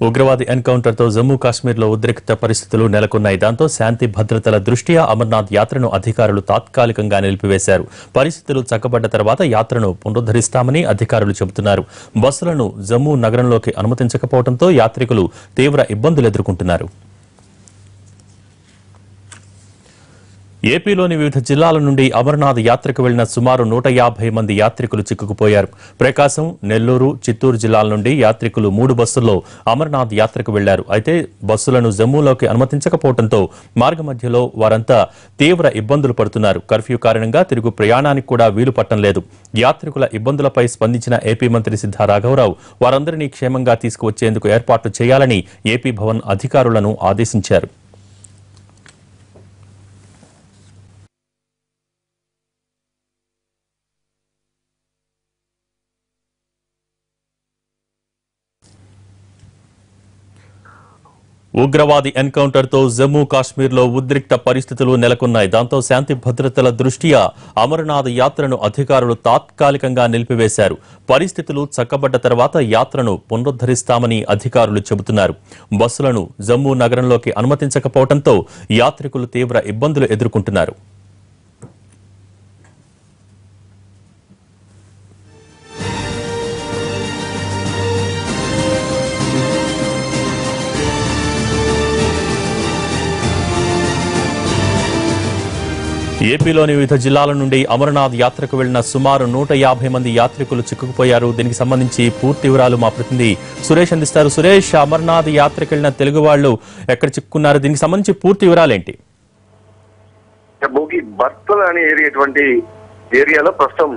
ఉగ్రవాది ఎన్కౌంటర్తో జమ్మూ కాశ్మీర్లో ఉద్రిక్త పరిస్థితులు నెలకొన్నాయి దాంతో శాంతి భద్రతల దృష్ట్యా అమర్నాథ్ యాత్రను అధికారులు తాత్కాలికంగా నిలిపివేశారు పరిస్థితులు చక్కబడ్డ తర్వాత యాత్రను పునరుద్ధరిస్తామని అధికారులు చెబుతున్నారు బస్సులను జమ్మూ నగరంలోకి అనుమతించకపోవడంతో యాత్రికులు తీవ్ర ఇబ్బందులు ఎదుర్కొంటున్నారు ఏపీలోని వివిధ జిల్లాల నుండి అమర్నాథ్ యాత్రకు వెళ్లిన సుమారు నూట యాభై మంది యాత్రికులు చిక్కుకుపోయారు ప్రకాశం నెల్లూరు చిత్తూరు జిల్లాల నుండి యాత్రికులు మూడు బస్సుల్లో అమర్నాథ్ యాత్రకు వెళ్లారు అయితే బస్సులను జమ్మూలోకి అనుమతించకపోవడంతో మార్గ మధ్యలో వారంతా తీవ్ర ఇబ్బందులు పడుతున్నారు కర్ఫ్యూ కారణంగా తిరుగు ప్రయాణానికి కూడా వీలు పట్టం లేదు యాత్రికుల ఇబ్బందులపై స్పందించిన ఏపీ మంత్రి సిద్ధా రాఘవరావు వారందరినీ క్షేమంగా తీసుకువచ్చేందుకు ఏర్పాట్లు చేయాలని ఏపీ భవన్ అధికారులను ఆదేశించారు ఉగ్రవాది ఎన్కౌంటర్తో జమ్మూ కాశ్మీర్లో ఉద్రిక్త పరిస్థితులు నెలకొన్నాయి దాంతో శాంతి భద్రతల దృష్ట్యా అమరనాథ్ యాత్రను అధికారులు తాత్కాలికంగా నిలిపివేశారు పరిస్థితులు చక్కబడ్డ తర్వాత యాత్రను పునరుద్ధరిస్తామని అధికారులు చెబుతున్నారు బస్సులను జమ్మూ నగరంలోకి అనుమతించకపోవడంతో యాత్రికులు తీవ్ర ఇబ్బందులు ఎదుర్కొంటున్నారు ఏపీలోని వివిధ జిల్లాల నుండి అమరనాథ్ యాత్రకు వెళ్లిన సుమారు నూట యాభై మంది యాత్రికులు చిక్కుకుపోయారు దీనికి సంబంధించి పూర్తి వివరాలు మా ప్రతినిధి సురేష్ అందిస్తారు సురేష్ అమర్నాథ్ యాత్రకు వెళ్లిన తెలుగు వాళ్ళు ఎక్కడ చిక్కుకున్నారు దీనికి సంబంధించి పూర్తి వివరాలేంటి భోగి బర్తల్ అనే ఏరియాటువంటి ఏరియాలో ప్రస్తుతం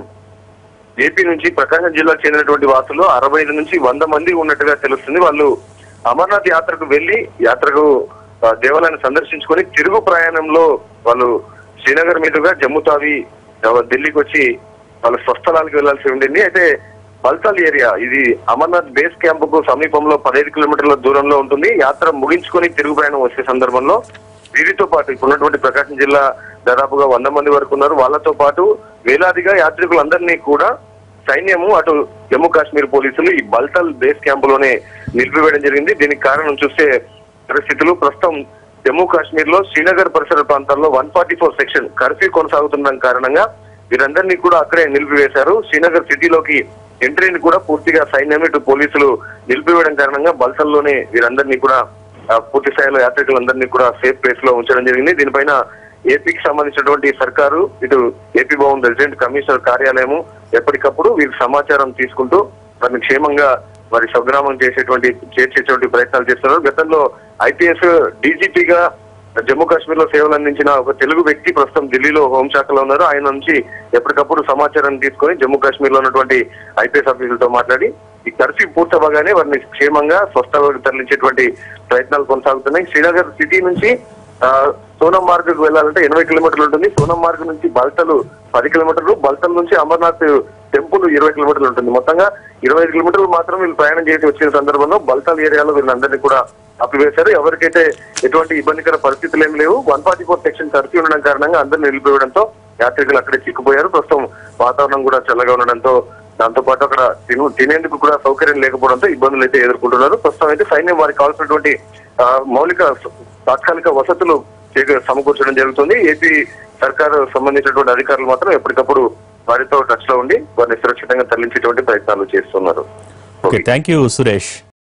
ఏపీ నుంచి ప్రకాశం జిల్లాకు చెందినటువంటి వాసులు అరవై ఐదు నుంచి వంద మంది ఉన్నట్టుగా తెలుస్తుంది వాళ్ళు అమర్నాథ్ యాత్రకు వెళ్లి యాత్రకు ఆ, దేవాలయాన్ని సందర్శించుకొని తిరుగు ప్రయాణంలో వాళ్ళు శ్రీనగర్ మీదుగా జమ్మూ తావి ఆ, ఢిల్లీకి వచ్చి వాళ్ళ స్వస్థలానికి వెళ్లాల్సి ఉండింది అయితే బల్తాల్ ఏరియా ఇది అమర్నాథ్ బేస్ క్యాంప్ కు సమీపంలో పదహైదు కిలోమీటర్ల దూరంలో ఉంటుంది యాత్ర ముగించుకొని తిరుగు ప్రయాణం వచ్చే సందర్భంలో వీరితో పాటు ఇప్పుడు ఉన్నటువంటి ప్రకాశం జిల్లా దాదాపుగా వంద మంది వరకు ఉన్నారు వాళ్ళతో పాటు వేలాదిగా యాత్రికులందరినీ కూడా సైన్యము అటు జమ్మూ కాశ్మీర్ పోలీసులు ఈ బల్తల్ బేస్ క్యాంప్ లోనే నిలిపివేయడం జరిగింది దీనికి కారణం చూస్తే పరిస్థితులు ప్రస్తుతం జమ్మూ కాశ్మీర్ లో శ్రీనగర్ పరిసర ప్రాంతాల్లో one forty four section curfew కొనసాగుతున్న కారణంగా వీరందరినీ కూడా అక్కడే నిలిపివేశారు శ్రీనగర్ సిటీలోకి ఎంట్రీని కూడా పూర్తిగా సైన్యం ఇటు పోలీసులు నిలిపివేయడం కారణంగా బల్తల్లోనే వీరందరినీ కూడా ఆ, పూర్తి స్థాయిలో యాత్రికులందరినీ కూడా సేఫ్ ప్లేస్ లో ఉంచడం జరిగింది దీనిపైన ఏపీకి సంబంధించినటువంటి సర్కారు ఇటు ఏపీ భవన్ రెసిడెంట్ కమిషనర్ కార్యాలయము ఎప్పటికప్పుడు వీరికి సమాచారం తీసుకుంటూ వారిని క్షేమంగా వారి స్వగ్రామం చేసేటువంటి చేర్చేటువంటి ప్రయత్నాలు చేస్తున్నారు గతంలో ఐపీఎస్ డీజీపీగా జమ్మూ కాశ్మీర్ లో సేవలు అందించిన ఒక తెలుగు వ్యక్తి ప్రస్తుతం ఢిల్లీలో హోంశాఖలో ఉన్నారు ఆయన నుంచి ఎప్పటికప్పుడు సమాచారం తీసుకొని జమ్మూ కాశ్మీర్ లో ఉన్నటువంటి ఐపీఎస్ ఆఫీసులతో మాట్లాడి ఈ కర్ఫ్యూ పూర్తవగానే వారిని క్షేమంగా స్వస్థలకు తరలించేటువంటి ప్రయత్నాలు కొనసాగుతున్నాయి శ్రీనగర్ సిటీ నుంచి ఆ, సోనం మార్గ్ కు వెళ్ళాలంటే ఎనభై కిలోమీటర్లు ఉంటుంది సోనం మార్గ్ నుంచి బల్తలు పది కిలోమీటర్లు బల్తల్ నుంచి అమర్నాథ్ టెంపుల్ ఇరవై కిలోమీటర్లు ఉంటుంది మొత్తంగా ఇరవై ఐదు కిలోమీటర్లు మాత్రం వీళ్ళు ప్రయాణం చేసి వచ్చిన సందర్భంలో బల్తల్ ఏరియాలో వీళ్ళందరినీ కూడా ఆపివేశారు ఎవరికైతే ఎటువంటి ఇబ్బందికర పరిస్థితులు ఏమి లేవు one forty four section curfew ఉండడం కారణంగా అందరిని నిలిపివేయడంతో యాత్రికులు అక్కడే చిక్కుపోయారు ప్రస్తుతం వాతావరణం కూడా చల్లగా ఉండడంతో దాంతో పాటు అక్కడ తిను తినేందుకు కూడా సౌకర్యం లేకపోవడంతో ఇబ్బందులు అయితే ఎదుర్కొంటున్నారు ప్రస్తుతం అయితే సైన్యం వారికి కావాల్సినటువంటి ఆ, మౌలిక స- తాత్కాలిక వసతులు చేక- సమకూర్చడం జరుగుతుంది ఏపీ సర్కారు సంబంధించినటువంటి అధికారులు మాత్రం ఎప్పటికప్పుడు వారితో టచ్ లో ఉండి వారిని సురక్షితంగా తరలించేటువంటి ప్రయత్నాలు చేస్తున్నారు ఓకే థ్యాంక్ యూ సురేష్